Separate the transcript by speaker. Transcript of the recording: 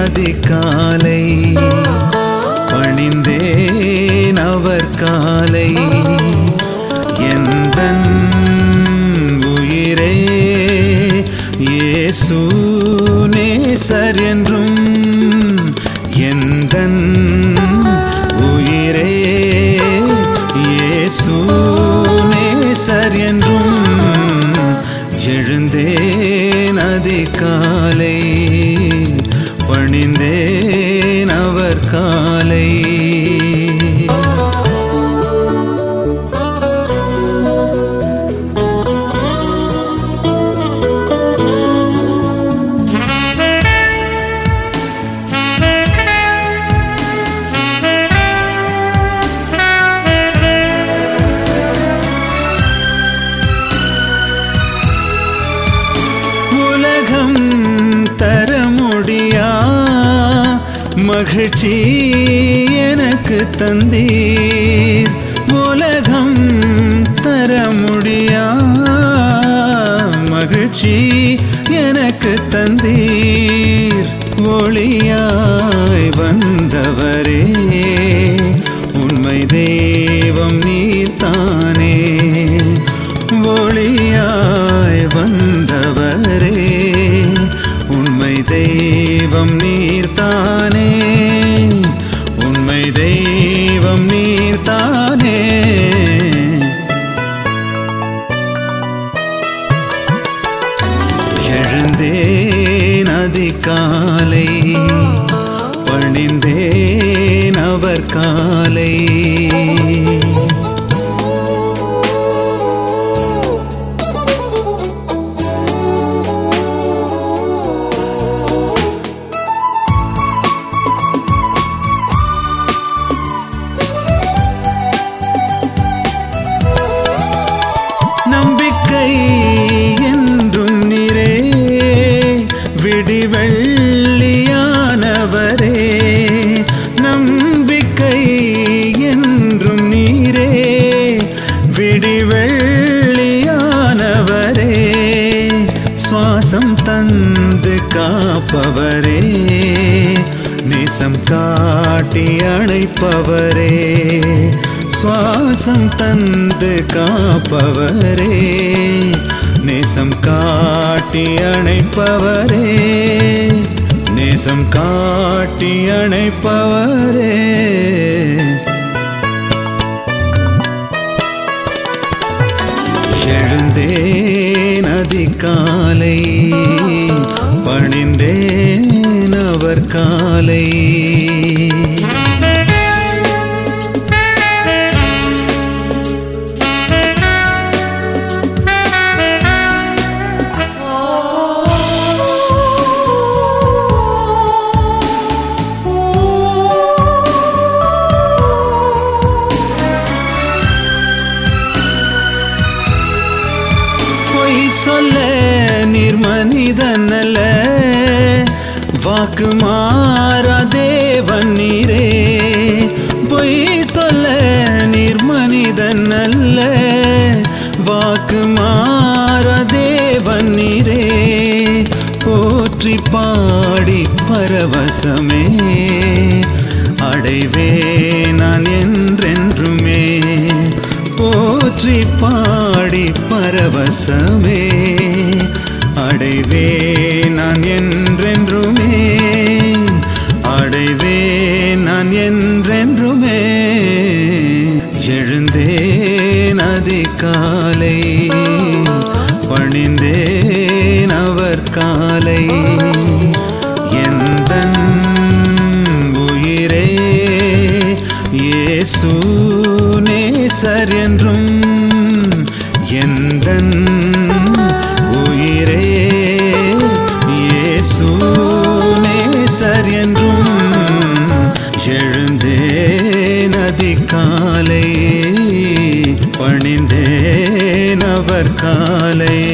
Speaker 1: அதிகாலை பணிந்தேன் அவர் காலை எந்தன் உயிரே இயேசு நேசர் என்றும் எந்தன் உயிரே இயேசு நேசர் என்றும் எழுந்தேன் அதிகாலை பணிந்தேன் அவர் காலை உலகம் தர முடியா மகிழ்ச்சி எனக்கு தந்தீர் உலகம் தர முடியா மகிழ்ச்சி எனக்கு தந்தீர் ஒளியாய் வந்தவரே உண்மை தெய்வம் நீர்தானே ஒளியாய் வந்தவரே உண்மை தெய்வம் நீர்தானே உண்மை தெய்வம் நீர்தானே எழுந்தேன் அதிகாலை பணிந்தேன் அவர் காலை நம்பிக்கை என்றும் நீரே விடிவெள்ளியானவரே நம்பிக்கை என்றும் நீரே விடிவெள்ளியானவரே சுவாசம் தந்து காப்பவரே நேசம் காட்டி அழைப்பவரே சுவாசம் தந்து காப்பவரே நேசம் காட்டி அணைப்பவரே நேசம் காட்டி அணைப்பவரே எழுந்தேன் அதிகாலை பணிந்தேன் அவர் காலை பொய் சொல்ல நீர் மனிதன் அல்ல வாக்கு மாறா தேவன் நீரே பொய் சொல்ல நீர் மனிதன் அல்ல வாக்கு மாறா தேவன் நீரே போற்றி பாடி பரவசமே அடைவே நான் என்றென்றுமே போற்றி பாடி பரவசமே அடைவே நான் என்றென்றுமே அடைவே நான் என்றென்றுமே எழுந்தேன் அதிகாலை பணிந்தேன் அவர் காலை எந்தன் உயிரே இயேசு நேசர் என்றும் எந்தன் உயிரே இயேசு நேசர் என்றும் எழுந்தேன் அதிகாலை பணிந்தேன் அவர் காலை